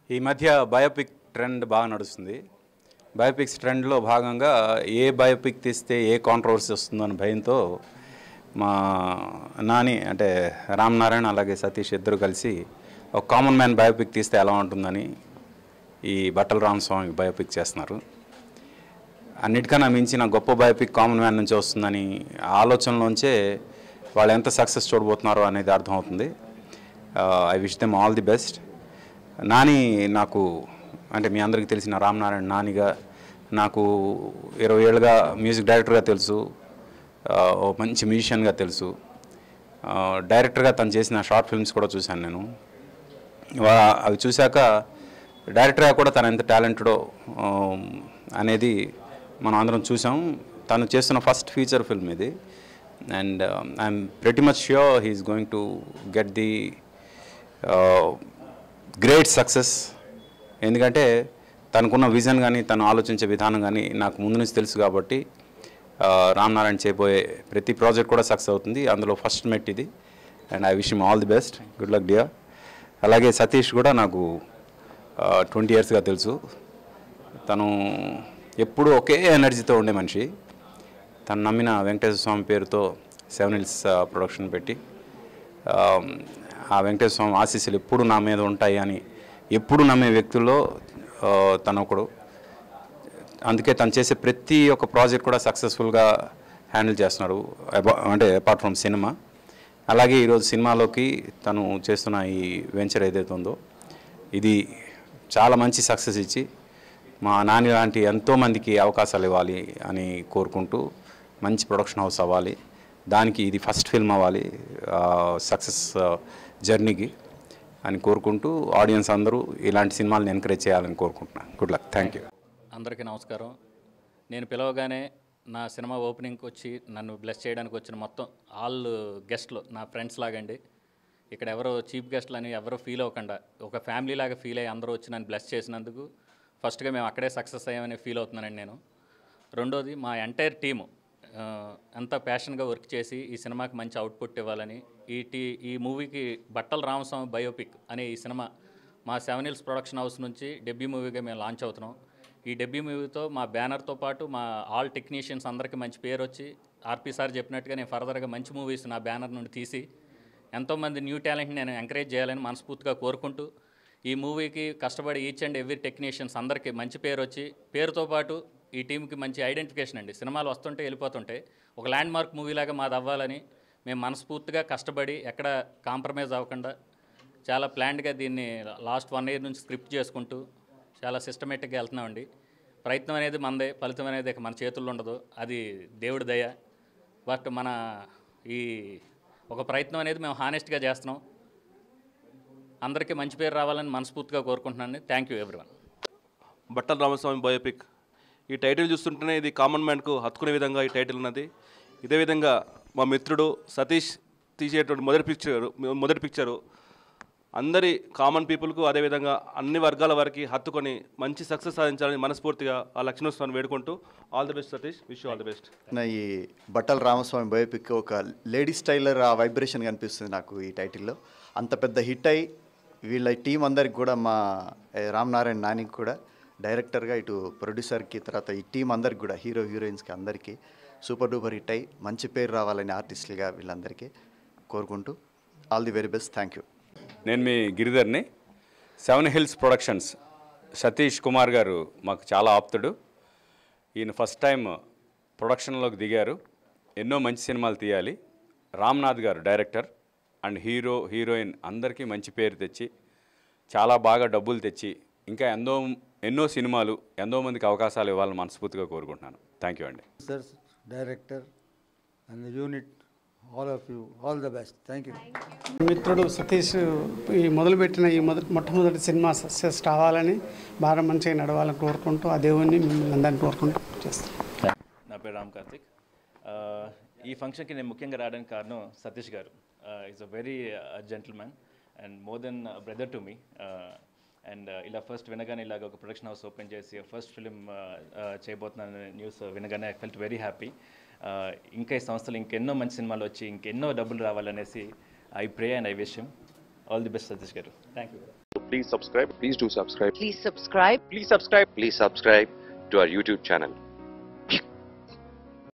ఈ మధ్య biopic trend బాగా నడుస్తుంది బయోపిక్స్ ట్రెండ్లో భాగంగా ఏ బయోపిక్ తీస్తే ఏ కాంట్రవర్సీ వస్తుందో అని భయంతో మా నాని అంటే రామ్ నారాయణ అలాగే సతీష్ ఇద్దరు కలిసి ఒక కామన్ మ్యాన్ బయోపిక్ తీస్తే ఎలా ఉంటుందని ఈ బట్టల రామస్వామి బయోపిక్ చేస్తున్నారు అన్నిటికన్నా మించిన గొప్ప బయోపిక్ కామన్ మ్యాన్ నుంచి వస్తుందని ఆలోచనలోంచే వాళ్ళు ఎంత సక్సెస్ చూడబోతున్నారో అనేది అర్థమవుతుంది I wish them all the best Nani నాకు అంటే మీ అందరికీ తెలిసిన రామ్ నారాయణ నానిగా నాకు ఇరవై ఏళ్ళుగా మ్యూజిక్ డైరెక్టర్గా తెలుసు ఆ, ఓ మంచి మ్యూజిషియన్గా తెలుసు ఆ, డైరెక్టర్గా తను చేసిన షార్ట్ ఫిల్మ్స్ కూడా చూశాను నేను వా- అవి చూశాక డైరెక్టర్గా కూడా తను ఎంత టాలెంటెడో అనేది మనం అందరం చూసాం తను చేస్తున్న ఫస్ట్ ఫీచర్ ఫిల్మ్ ఇది and I'm pretty much sure he is going to get the great success ఎందుకంటే తనకున్న విజన్ కానీ తను ఆలోచించే విధానం కానీ నాకు ముందు నుంచి తెలుసు కాబట్టి ఆ, రామ్ నారాయణ చేయబోయే ప్రతి ప్రాజెక్ట్ కూడా సక్సెస్ అవుతుంది అందులో ఫస్ట్ మెట్ ఇది and I wish all the best good luck dear అలాగే సతీష్ కూడా నాకు ట్వంటీ ఇయర్స్గా తెలుసు తను ఎప్పుడూ ఒకే ఎనర్జీతో ఉండే మనిషి తను నమ్మిన వెంకటేశ్వర స్వామి పేరుతో సెవెన్ హిల్స్ ప్రొడక్షన్ పెట్టి ఆ, ఆ వెంకటేశ్వర స్వామి ఆశీస్సులు ఎప్పుడు నా మీద ఉంటాయి అని ఎప్పుడు నమ్మే వ్యక్తుల్లో ఆ, తను ఒకడు అందుకే తను చేసే ప్రతి ఒక్క ప్రాజెక్ట్ కూడా సక్సెస్ఫుల్గా హ్యాండిల్ చేస్తున్నాడు అబా- అంటే అపార్ట్ ఫ్రమ్ సినిమా అలాగే ఈరోజు సినిమాలోకి తను చేస్తున్న ఈ వెంచర్ ఏదైతే ఉందో ఇది చాలా మంచి సక్సెస్ ఇచ్చి మా నాని లాంటి ఎంతోమందికి అవకాశాలు ఇవ్వాలి అని కోరుకుంటూ మంచి ప్రొడక్షన్ హౌస్ అవ్వాలి దానికి ఇది ఫస్ట్ ఫిల్మ్ అవ్వాలి సక్సెస్ జర్నీకి అని కోరుకుంటూ ఆడియన్స్ అందరూ ఇలాంటి సినిమాలను ఎంకరేజ్ చేయాలని కోరుకుంటున్నాను గుడ్ లక్ థ్యాంక్ యూ అందరికీ నమస్కారం నేను పిలవగానే నా సినిమా ఓపెనింగ్కి వచ్చి నన్ను బ్లెస్ చేయడానికి వచ్చిన మొత్తం ఆల్ గెస్ట్లు నా ఫ్రెండ్స్ లాగండి ఇక్కడ ఎవరో చీఫ్ గెస్ట్లు అని ఎవరో ఫీల్ అవ్వకుండా ఒక ఫ్యామిలీ లాగా ఫీల్ అయ్యి అందరూ వచ్చి నన్ను బ్లెస్ చేసినందుకు ఫస్ట్గా మేము అక్కడే సక్సెస్ అయ్యామని ఫీల్ అవుతున్నానండి నేను రెండోది మా ఎంటైర్ టీము ఆ, ఎంత ప్యాషన్గా వర్క్ చేసి ఈ సినిమాకి మంచి అవుట్పుట్ ఇవ్వాలని ఈ టీ ఈ మూవీకి బట్టల రామస్వామి బయోపిక్ అనే ఈ సినిమా మా సెవెన్ హిల్స్ ప్రొడక్షన్ హౌస్ నుంచి డెబ్యూ మూవీగా మేము లాంచ్ అవుతున్నాం ఈ డెబ్యూ మూవీతో మా బ్యానర్తో పాటు మా ఆల్ టెక్నీషియన్స్ అందరికీ మంచి పేరు వచ్చి ఆర్పి సార్ చెప్పినట్టుగా నేను ఫర్దర్గా మంచి మూవీస్ నా బ్యానర్ నుండి తీసి ఎంతోమంది న్యూ టాలెంట్ని నేను ఎంకరేజ్ చేయాలని మనస్ఫూర్తిగా కోరుకుంటూ ఈ మూవీకి కష్టపడి ఈచ్ అండ్ ఎవ్రీ టెక్నీషియన్స్ అందరికీ మంచి పేరు వచ్చి పేరుతో పాటు ఈ టీంకి మంచి ఐడెంటిఫికేషన్ అండి సినిమాలు వస్తుంటే వెళ్ళిపోతుంటే ఒక ల్యాండ్ మార్క్ మూవీలాగా మాది అవ్వాలని మేము మనస్ఫూర్తిగా కష్టపడి ఎక్కడ కాంప్రమైజ్ అవ్వకుండా చాలా ప్లాన్డ్గా దీన్ని లాస్ట్ వన్ ఇయర్ నుంచి స్క్రిప్ట్ చేసుకుంటూ చాలా సిస్టమేటిక్గా వెళ్తున్నామండి ప్రయత్నం అనేది మనదే ఫలితం అనేది ఇక మన చేతుల్లో ఉండదు అది దేవుడి దయ బట్ మన ఈ ఒక ప్రయత్నం అనేది మేము హానెస్ట్గా చేస్తున్నాం అందరికీ మంచి పేరు రావాలని మనస్ఫూర్తిగా కోరుకుంటున్నాను థ్యాంక్ యూ ఎవ్రీవన్ బట్టల రామస్వామి బయోపిక్ ఈ టైటిల్ చూస్తుంటేనే ఇది కామన్ మ్యాన్కు హత్తుకునే విధంగా ఈ టైటిల్ ఉన్నది ఇదే విధంగా మా మిత్రుడు సతీష్ తీసేటువంటి మొదటి పిక్చరు మొదటి పిక్చరు అందరి కామన్ పీపుల్కు అదేవిధంగా అన్ని వర్గాల వారికి హత్తుకొని మంచి సక్సెస్ సాధించాలని మనస్ఫూర్తిగా ఆ లక్ష్మణస్వామిని వేడుకుంటూ all the best Satish wish all the best నా ఈ బట్టల రామస్వామి బయోపిక్ ఒక లేడీ స్టైలర్ ఆ వైబ్రేషన్ కనిపిస్తుంది నాకు ఈ టైటిల్లో అంత పెద్ద హిట్ అయి వీళ్ళ టీం అందరికి కూడా మా ఏ, రామ్ నారాయణ నానికి కూడా డైరెక్టర్గా ఇటు ప్రొడ్యూసర్కి తర్వాత ఈ టీం అందరికి కూడా హీరో హీరోయిన్స్కి అందరికీ సూపర్ డూపర్ హిట్ అయి మంచి పేరు రావాలని ఆర్టిస్టులుగా వీళ్ళందరికీ కోరుకుంటూ all the very best thank you నేను మీ గిరిధర్ని seven hills productions Satish Kumar గారు మాకు చాలా ఆప్తుడు ఈయన ఫస్ట్ టైం ప్రొడక్షన్లోకి దిగారు ఎన్నో మంచి సినిమాలు తీయాలి రామ్నాథ్ గారు డైరెక్టర్ అండ్ హీరో హీరోయిన్ అందరికీ మంచి పేరు తెచ్చి చాలా బాగా డబ్బులు తెచ్చి ఇంకా ఎంతో ఎన్నో సినిమాలు ఎంతో మందికి అవకాశాలు ఇవ్వాలని మనస్ఫూర్తిగా కోరుకుంటున్నాను థ్యాంక్ యూ అండి sir, director, and the unit, all of you, all the best. Thank you. మిత్రుడు సతీష్ ఈ మొదలుపెట్టిన ఈ మొదటి మొట్టమొదటి సినిమా సక్సెస్ కావాలని బాగా మంచిగా నడవాలని కోరుకుంటూ ఆ దేవుణ్ణి మిమ్మల్ని అందరినీ కోరుకుంటూ చేస్తాను నా పేరు రామ్ కార్తిక్ ఆ, ఈ ఫంక్షన్కి నేను ముఖ్యంగా రావడానికి కారణం సతీష్ గారు is a very gentlemen and more than brother to me and ఇలా ఫస్ట్ వినగానే ఇలాగ ఒక ప్రొడక్షన్ హౌస్ ఓపెన్ చేసి ఫస్ట్ ఫిలిం చేయబోతున్నాను న్యూస్ వినగానే ఐ ఫెల్ట్ వెరీ హ్యాపీ ఇంకా ఈ సంస్థలు ఇంకెన్నో మంచి సినిమాలు వచ్చి ఇంకెన్నో డబ్బులు రావాలనేసి I pray and I wish all the best Satish గారు thank you Please subscribe. Please do subscribe. Please subscribe. Please subscribe. Please subscribe to our YouTube channel.